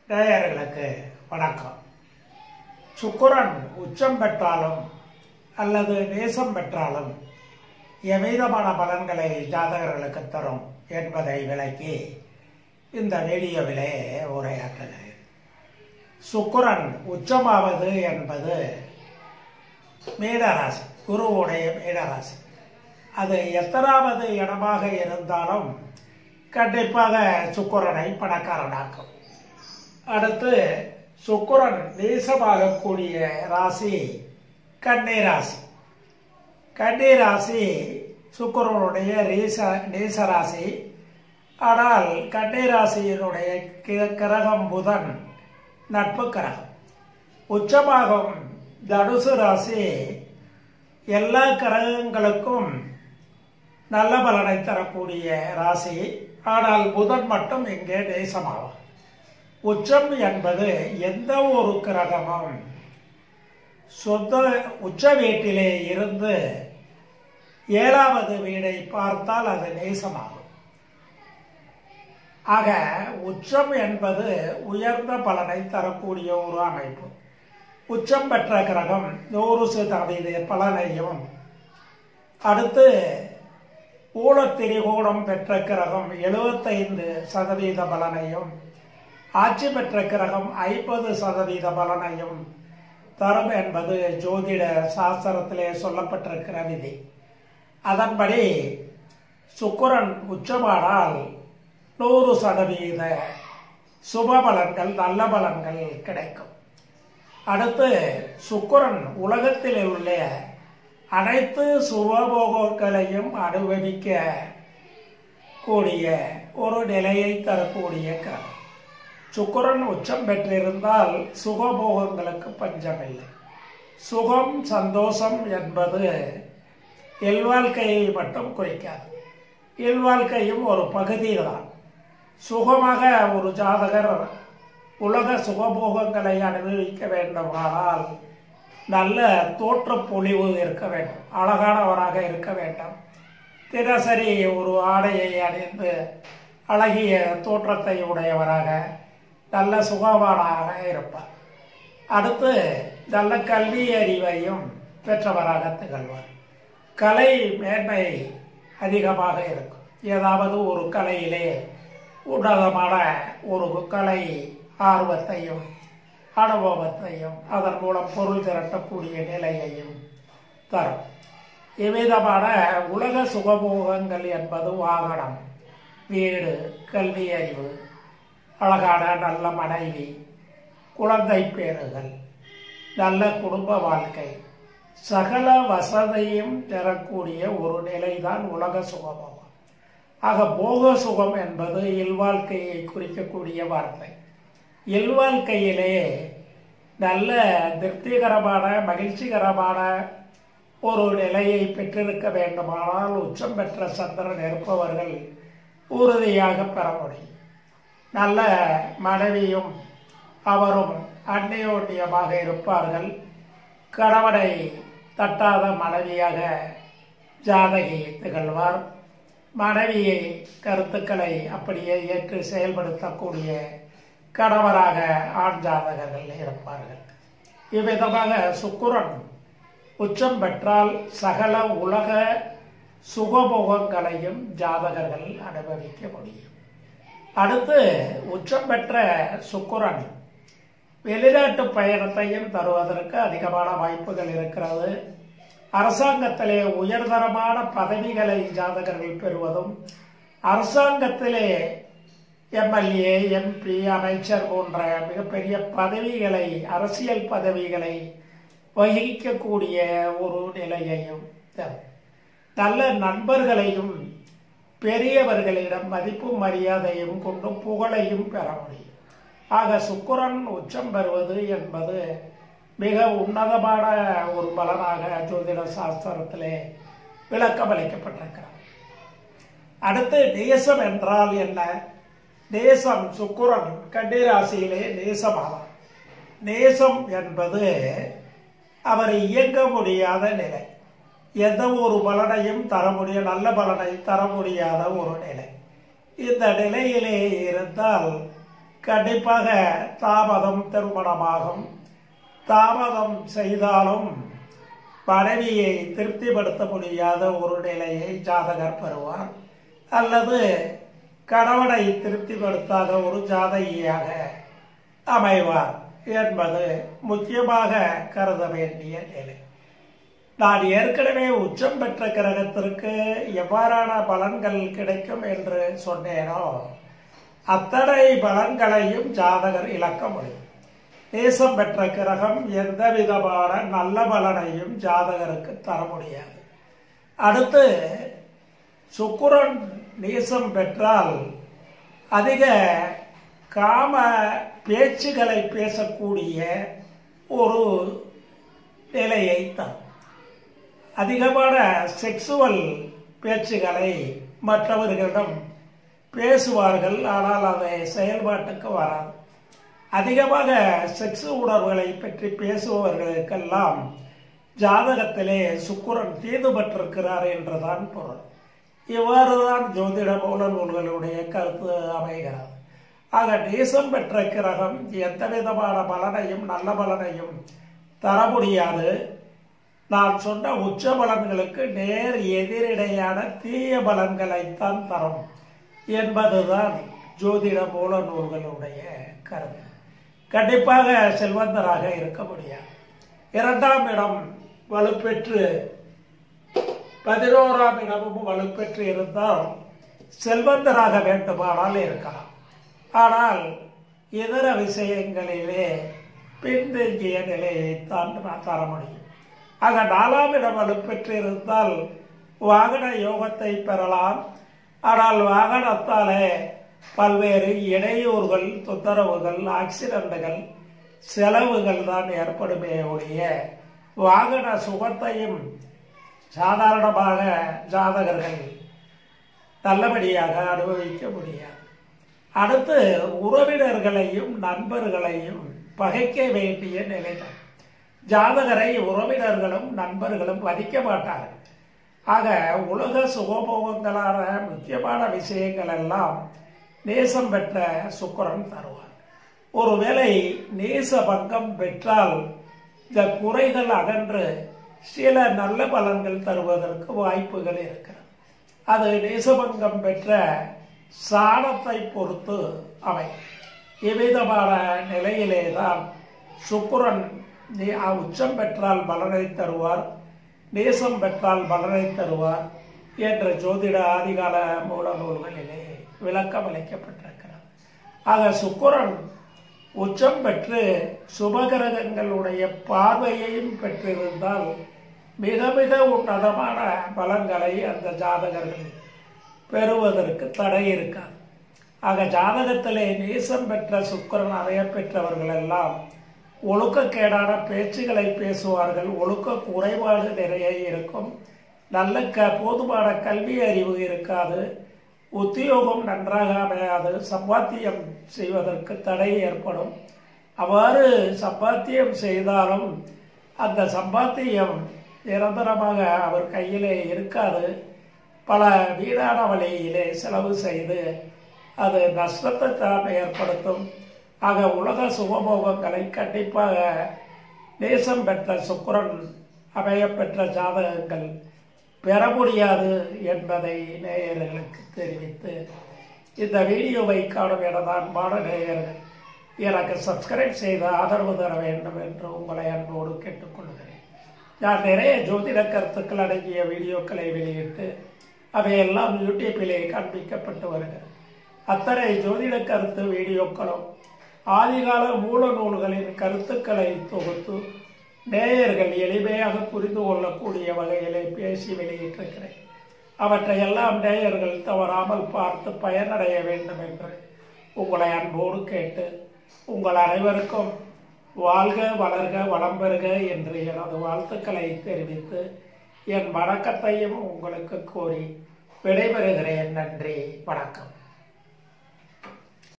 நேயர்களுக்கு வணக்கம் சுக்கிரன் உச்சம் பெற்றாலும் அல்லது நேசம் பெற்றாலும் எவ்விதமான பலன்களை ஜாதகர்களுக்கு தரும் என்பதை விளக்கி இந்த வீடியோவிலே உரையாற்றுகிறேன் சுக்கிரன் உச்சமாவது என்பது மீனராசி குருவுடைய மீனராசி அது எத்தனாவது இடமாக இருந்தாலும் கண்டிப்பாக சுக்கிரனை பணக்காரனாக்கும் அடுத்து சுக்கிரன் நேசமாகக்கூடிய ராசி கன்னி ராசி கன்னி ராசி சுக்கிரனுடைய நேச நேச ராசி ஆனால் கன்னி ராசியினுடைய கி- கிரகம் புதன் நட்பு கிரகம் உச்சமாகும் தனுசு ராசி எல்லா கிரகங்களுக்கும் நல்ல பலனை தரக்கூடிய ராசி ஆனால் புதன் மட்டும் இங்கே நேசமாகும் உச்சம் என்பது எந்த ஒரு கிரகமும் சொந்த உச்ச வீட்டிலே இருந்து ஏழாவது வீடை பார்த்தால் அது நேசமாகும் ஆக உச்சம் என்பது உயர்ந்த பலனை தரக்கூடிய ஒரு அமைப்பு உச்சம் பெற்ற கிரகம் நூறு சதவீத பலனையும் அடுத்து ஊழத்திரிகோணம் பெற்ற கிரகம் எழுபத்தைந்து சதவீத பலனையும் ஆட்சி பெற்ற கிரகம் ஐம்பது சதவீத பலனையும் தரும் என்பது ஜோதிட சாஸ்திரத்திலே சொல்லப்பட்டிருக்கிற விதி அதன்படி சுக்கிரன் உச்சமானால் நூறு சதவீத சுப பலன்கள் நல்ல பலன்கள் கிடைக்கும் அடுத்து சுக்கிரன் உலகத்தில் உள்ள அனைத்து சுபபோகங்களையும் அனுபவிக்க கூடிய ஒரு நிலையை தரக்கூடிய கிரகம் சுக்கிரன் உச்சம் பெற்றிருந்தால் சுகபோகங்களுக்கு பஞ்சமில்லை சுகம் சந்தோஷம் என்பது இல்வாழ்க்கையை மட்டும் குறிக்காது இல்வாழ்க்கையும் ஒரு பகுதி தான் சுகமாக ஒரு ஜாதகர் உலக சுகபோகங்களை அனுபவிக்க வேண்டுமானால் நல்ல தோற்றப்பொழிவு இருக்க வேண்டும் அழகானவராக இருக்க வேண்டும் தினசரி ஒரு ஆடையை அணிந்து அழகிய தோற்றத்தை உடையவராக நல்ல சுகவானாக இருப்பார் அடுத்து நல்ல கல்வி அறிவையும் பெற்றவராக திகழ்வார் கலை மேன்மை அதிகமாக இருக்கும் ஏதாவது ஒரு கலையிலே உன்னதமான ஒரு கலை ஆர்வத்தையும் அனுபவத்தையும் அதன் மூலம் பொருள் திரட்டக்கூடிய நிலையையும் தரும் இவ்விதமான உலக சுகபோகங்கள் என்பது வாகனம் வீடு கல்வி அறிவு அழகான நல்ல மனைவி குழந்தை பேறுகள் நல்ல குடும்ப வாழ்க்கை சகல வசதியும் தரக்கூடிய ஒரு நிலைதான் உலக சுகபோகம் ஆக போக சுகம் என்பது இல்வாழ்க்கையை குறிக்கக்கூடிய வார்த்தை இல்வாழ்க்கையிலே நல்ல திருப்திகரமான மகிழ்ச்சிகரமான ஒரு நிலையை பெற்றிருக்க வேண்டுமானால் உச்சம் பெற்ற சந்திரன் இருப்பவர்கள் உறுதியாக பெற முடியும் நல்ல மனைவியும் அவரும் அந்நியோன்யமாக இருப்பார்கள் கணவனை தட்டாத மனைவியாக ஜாதகி திகழ்வார் மனைவியை கருத்துக்களை அப்படியே ஏற்று செயல்படுத்தக்கூடிய கணவராக ஆண் ஜாதகர்கள் இருப்பார்கள் இவ்விதமாக சுக்கிரன் உச்சம் பெற்றால் சகல உலக சுகபோகங்களையும் ஜாதகர்கள் அனுபவிக்க முடியும் அடுத்து உச்சம் பெற்ற சுக்கிரன் வெளிநாட்டு பயணத்தையும் தருவதற்கு அதிகமான வாய்ப்புகள் இருக்கிறது அரசாங்கத்திலே உயர்தரமான பதவிகளை ஜாதகர்கள் பெறுவதும் அரசாங்கத்திலே எம்எல்ஏ எம்பி அமைச்சர் போன்ற மிகப்பெரிய பதவிகளை அரசியல் பதவிகளை வகிக்கக்கூடிய ஒரு நிலையையும் தரும் நல்ல நண்பர்களையும் பெரியவர்களிடம் மதிப்பும் மரியாதையும் கொண்டு புகழையும் பெற முடியும் ஆக சுக்கிரன் உச்சம் பெறுவது என்பது மிக உன்னதமான ஒரு பலனாக ஜோதிட சாஸ்திரத்திலே விளக்கம் அளிக்கப்பட்டிருக்கிறது அடுத்து நேசம் என்றால் என்ன நேசம் சுக்கிரன் கன்னிராசியிலே நேசமாவார் நேசம் என்பது அவர் இயங்க முடியாத நிலை எந்த ஒரு பலனையும் தர முடிய நல்ல பலனை தர முடியாத ஒரு நிலை இந்த நிலையிலே இருந்தால் கண்டிப்பாக தாமதம் திருமணமாகும் தாமதம் செய்தாலும் மனைவியை திருப்திப்படுத்த முடியாத ஒரு நிலையை ஜாதகர் பெறுவார் அல்லது கணவனை திருப்திப்படுத்தாத ஒரு ஜாதகியாக அமைவார் என்பது முக்கியமாக கருத வேண்டிய நிலை நான் ஏற்கனவே உச்சம் பெற்ற கிரகத்திற்கு எவ்வாறான பலன்கள் கிடைக்கும் என்று சொன்னேனோ அத்தனை பலன்களையும் ஜாதகர் இழக்க முடியும் நேசம் பெற்ற கிரகம் எந்த விதமான நல்ல பலனையும் ஜாதகருக்கு தர முடியாது அடுத்து சுக்குரன் நேசம் பெற்றால் அதிக காம பேச்சுகளை பேசக்கூடிய ஒரு நிலையை தரும் அதிகமான செக்ஸுவல் பேச்சுகளை மற்றவர்களிடம் பேசுவார்கள் ஆனால் அதை செயல்பாட்டுக்கு வராது அதிகமாக செக்ஸ் உணர்வுகளை பற்றி பேசுபவர்களுக்கெல்லாம் ஜாதகத்திலே சுக்குரன் தீது பெற்றிருக்கிறார் என்றுதான் பொருள் இவ்வாறு தான் ஜோதிட மூல நூல்களுடைய கருத்து அமைகிறது ஆக நேசம் பெற்ற கிரகம் எந்த விதமான பலனையும் நல்ல பலனையும் தர முடியாது நான் சொன்ன உச்ச பலன்களுக்கு நேர் எதிரிடையான தீய பலன்களைத்தான் தரும் என்பதுதான் ஜோதிட மூல நூல்களுடைய கருத்து கண்டிப்பாக செல்வந்தராக இருக்க முடியாது இரண்டாம் இடம் வலுப்பெற்று பதினோராம் இடமும் வலுப்பெற்று இருந்தால் செல்வந்தராக வேண்டுமானால் இருக்கலாம் ஆனால் இதர விஷயங்களிலே பின்தங்கிய நிலையைத்தான் தர முடியும் ஆக நாலாம் இடம் வலுப்பெற்று இருந்தால் வாகன யோகத்தை பெறலாம் ஆனால் வாகனத்தாலே பல்வேறு இடையூறுகள் தொந்தரவுகள் ஆக்சிடென்ட்டுகள் செலவுகள் தான் ஏற்படுமே ஒழிய வாகன சுகத்தையும் சாதாரணமாக ஜாதகர்கள் நல்லபடியாக அனுபவிக்க முடியாது அடுத்து உறவினர்களையும் நண்பர்களையும் பகைக்க வேண்டிய நிலைதான் ஜாதகரை உறவினர்களும் நண்பர்களும் மதிக்க மாட்டார்கள் ஆக உலக சுகபோகங்களான முக்கியமான விஷயங்கள் எல்லாம் நேசம் பெற்ற சுக்கரன் தருவார் ஒருவேளை நேச பங்கம் பெற்றால் இந்த குறைகள் அகன்று சில நல்ல பலன்கள் தருவதற்கு வாய்ப்புகள் இருக்கிறது அது நேசபங்கம் பெற்ற சாணத்தை பொறுத்து அவை இவ்விதமான நிலையிலே தான் சுக்குரன் உச்சம் பெற்றால் பலனை தருவார் நேசம் பெற்றால் பலனை தருவார் என்ற ஜோதிட ஆதிகால மூல நூல்களிலே விளக்கம் அளிக்கப்பட்டிருக்கிறது ஆக சுக்குரன் உச்சம் பெற்று சுபகிரகங்களுடைய பார்வையையும் பெற்றிருந்தால் மிக மிக உன்னதமான பலன்களை அந்த ஜாதகர்கள் பெறுவதற்கு தடை இருக்காது ஆக ஜாதகத்திலே நேசம் பெற்ற சுக்கரன் அறைய பெற்றவர்கள் எல்லாம் ஒழுக்கக்கேடான பேச்சுகளை பேசுவார்கள் ஒழுக்க குறைபாடு நிறைய இருக்கும் நல்ல க போதுமான கல்வி அறிவு இருக்காது உத்தியோகம் நன்றாக அமையாது சம்பாத்தியம் செய்வதற்கு தடை ஏற்படும் அவ்வாறு சம்பாத்தியம் செய்தாலும் அந்த சம்பாத்தியம் நிரந்தரமாக அவர் கையிலே இருக்காது பல வீணான வழியிலே செலவு செய்து அது நஷ்டத்தை தான் ஏற்படுத்தும் ஆக உலக சுகபோகங்களை கண்டிப்பாக நேசம் பெற்ற சுக்கரன் அமைய பெற்ற ஜாதகங்கள் பெற முடியாது என்பதை நேயர்களுக்கு தெரிவித்து இந்த வீடியோவை காணும் எனது அன்பான நேயர்கள் எனக்கு சப்ஸ்கிரைப் செய்து ஆதரவு தர வேண்டும் என்று உங்களை அன்போடு கேட்டுக்கொள்கிறேன் நான் நிறைய ஜோதிட கருத்துக்கள் அடங்கிய வீடியோக்களை வெளியிட்டு அவையெல்லாம் யூடியூப்பிலே காண்பிக்கப்பட்டு வருகிறது அத்தனை ஜோதிட கருத்து வீடியோக்களும் ஆதிகால மூல நூல்களின் கருத்துக்களை தொகுத்து நேயர்கள் எளிமையாக புரிந்து கொள்ளக்கூடிய வகையிலே பேசி வெளியிட்டிருக்கிறேன் அவற்றையெல்லாம் நேயர்கள் தவறாமல் பார்த்து பயனடைய வேண்டும் என்று உங்களை அன்போடு கேட்டு உங்கள் அனைவருக்கும் வாழ்க வளர்க வளம் பெறுக என்று எனது வாழ்த்துக்களை தெரிவித்து என் வணக்கத்தையும் உங்களுக்கு கோரி விடைபெறுகிறேன் நன்றி வணக்கம்